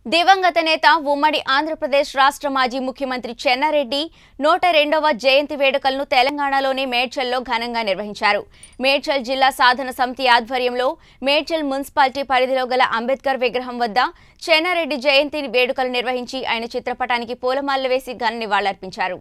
దివంగత నేత ఉమ్మడి ఆంధ్రప్రదేశ్ రాష్ట్ర మాజీ ముఖ్యమంత్రి చెన్నారెడ్డి నూట రెండవ జయంతి వేడుకలను తెలంగాణలోని మేడ్చల్లో ఘనంగా నిర్వహించారు మేడ్చల్ జిల్లా సాధన సమితి ఆధ్వర్యంలో మేడ్చల్ మున్సిపాలిటీ పరిధిలో గల అంబేద్కర్ విగ్రహం వద్ద చెన్నారెడ్డి జయంతి వేడుకలు నిర్వహించి ఆయన చిత్రపటానికి పూలమాలలు వేసి ఘన నివాళులర్పించారు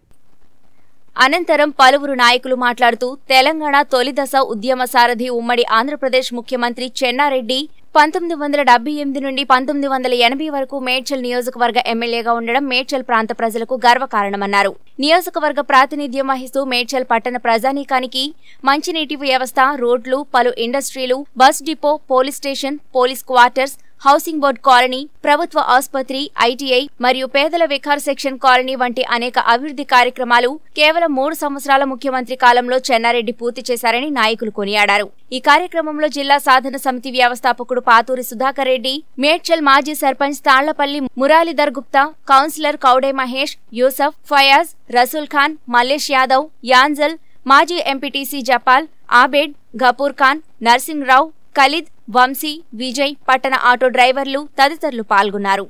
అనంతరం పలువురు నాయకులు మాట్లాడుతూ తెలంగాణ తొలిదశ ఉద్యమ సారథి ఉమ్మడి ఆంధ్రప్రదేశ్ ముఖ్యమంత్రి చెన్నారెడ్డి పంతొమ్మిది వందల డెబ్బై ఎనిమిది నుండి పంతొమ్మిది వందల ఎనభై వరకు మేడ్చల్ నియోజకవర్గ ఎమ్మెల్యేగా ఉండడం మేడ్చల్ ప్రాంత ప్రజలకు గర్వకారణమన్నారు నియోజకవర్గ ప్రాతినిధ్యం వహిస్తూ మేడ్చల్ పట్టణ ప్రజానీకానికి మంచినీటి వ్యవస్థ రోడ్లు పలు ఇండస్ట్రీలు bus depot police station police quarters housing board colony ప్రభుత్వ ఆసుపత్రి ఐటీఐ మరియు పేదల వికార్ సెక్షన్ కాలనీ వంటి అనేక అభివృద్ధి కార్యక్రమాలు కేవలం మూడు సంవత్సరాల ముఖ్యమంత్రి కాలంలో చెన్నారెడ్డి పూర్తి చేశారని నాయకులు కొనియాడారు ఈ కార్యక్రమంలో జిల్లా సాధన సమితి వ్యవస్థాపకుడు పాతూరి సుధాకర్ రెడ్డి మేడ్చల్ మాజీ సర్పంచ్ తాళ్లపల్లి మురాలిధర్ గుప్తా కౌన్సిలర్ కౌడే మహేష్ యూసఫ్ ఫయాజ్ రసూల్ ఖాన్ మల్లేష్ యాదవ్ యాన్జల్ మాజీ ఎంపీటీసీ జపాల్ ఆబేడ్ గపూర్ ఖాన్ నర్సింగ్రావు ఖలీద్ వంశీ విజయ్ పట్టణ ఆటో డ్రైవర్లు తదితరులు పాల్గొన్నారు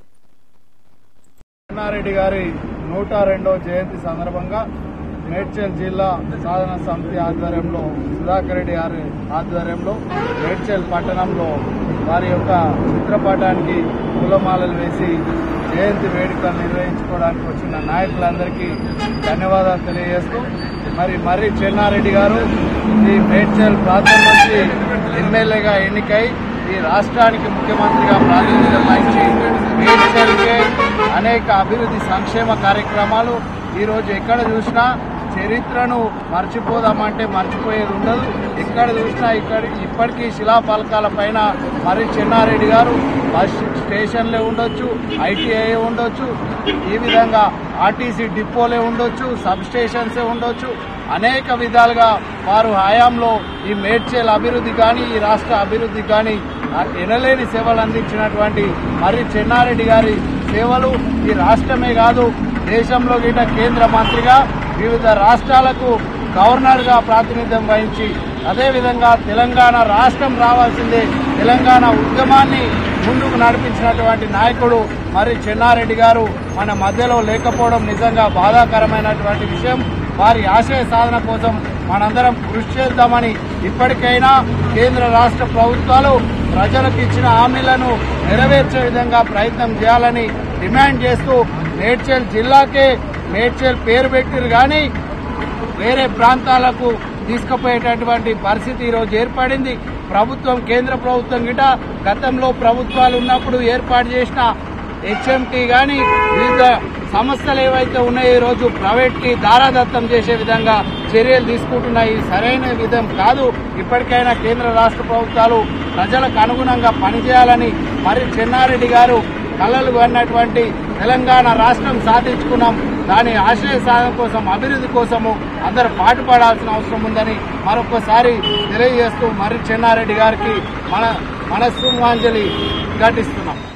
చెన్నారెడ్డి గారి నూట రెండో జయంతి సందర్భంగా మేడ్చల్ జిల్లా సాధన సమితి ఆధ్వర్యంలో సుధాకర్ రెడ్డి గారి ఆధ్వర్యంలో మేడ్చల్ పట్టణంలో వారి యొక్క చిత్రపటానికి పూలమాలలు వేసి జయంతి వేడుకలు నిర్వహించుకోవడానికి వచ్చిన నాయకులందరికీ ధన్యవాదాలు తెలియజేస్తూ మరి మర్రి చెన్నారెడ్డి గారు ఈ మేడ్చల్ ప్రాంతం నుంచి ఎమ్మెల్యేగా ఎన్నికై ఈ రాష్ట్రానికి ముఖ్యమంత్రిగా ప్రాతినిధ్యం వహించి మేడ్చల్కే అనేక అభివృద్ధి సంక్షేమ కార్యక్రమాలు ఈ రోజు ఎక్కడ చూసినా చరిత్రను మర్చిపోదామంటే మర్చిపోయేది ఉండదు ఎక్కడ చూసినా ఇక్కడ ఇప్పటికీ శిలాఫలకాల పైన మరి చెన్నారెడ్డి గారు బస్ స్టేషన్లే ఉండొచ్చు ఐటీఐ ఉండొచ్చు ఈ విధంగా ఆర్టీసీ డిపోలే ఉండొచ్చు సబ్ స్టేషన్సే ఉండొచ్చు అనేక విధాలుగా వారు హయాంలో ఈ మేడ్చేల్ అభివృద్ధి కానీ ఈ రాష్ట్ర అభివృద్ధి కానీ ఆ ఎనలేని సేవలు అందించినటువంటి మరి చెన్నారెడ్డి గారి సేవలు ఈ రాష్ట్రమే కాదు దేశంలో గిట కేంద్ర మంత్రిగా వివిధ రాష్ట్రాలకు గవర్నర్గా ప్రాతినిధ్యం వహించి అదేవిధంగా తెలంగాణ రాష్ట్రం రావాల్సిందే తెలంగాణ ఉద్యమాన్ని ముందుకు నడిపించినటువంటి నాయకుడు మరి చెన్నారెడ్డి గారు మన మధ్యలో లేకపోవడం నిజంగా బాధాకరమైనటువంటి విషయం వారి ఆశయ సాధన కోసం మనందరం కృషి చేద్దామని ఇప్పటికైనా కేంద్ర రాష్ట్ర ప్రభుత్వాలు ప్రజలకు ఇచ్చిన హామీలను నెరవేర్చే విధంగా ప్రయత్నం చేయాలని డిమాండ్ చేస్తూ మేడ్చల్ జిల్లాకే మేడ్చల్ పేరు పెట్టిరు కానీ వేరే ప్రాంతాలకు తీసుకుపోయేటటువంటి పరిస్థితి ఈరోజు ఏర్పడింది ప్రభుత్వం కేంద్ర ప్రభుత్వం గిట గతంలో ప్రభుత్వాలు ఉన్నప్పుడు ఏర్పాటు చేసిన హెచ్ఎంటీ గాని వివిధ సమస్యలు ఏవైతే ఉన్నాయో ఈ రోజు ప్రైవేట్ కి దారాదత్తం చేసే విధంగా చర్యలు తీసుకుంటున్నాయి సరైన విధం కాదు ఇప్పటికైనా కేంద్ర రాష్ట్ర ప్రభుత్వాలు ప్రజలకు అనుగుణంగా పనిచేయాలని మరి చెన్నారెడ్డి గారు కలలు అన్నటువంటి తెలంగాణ రాష్ట్రం సాధించుకున్నాం దాని ఆశయ సాధన కోసం అభివృద్ధి కోసము అందరూ పాటుపడాల్సిన అవసరం ఉందని మరొకసారి తెలియజేస్తూ మరి చెన్నారెడ్డి గారికి మన మనస్సుమాంజలి ఘటిస్తున్నాం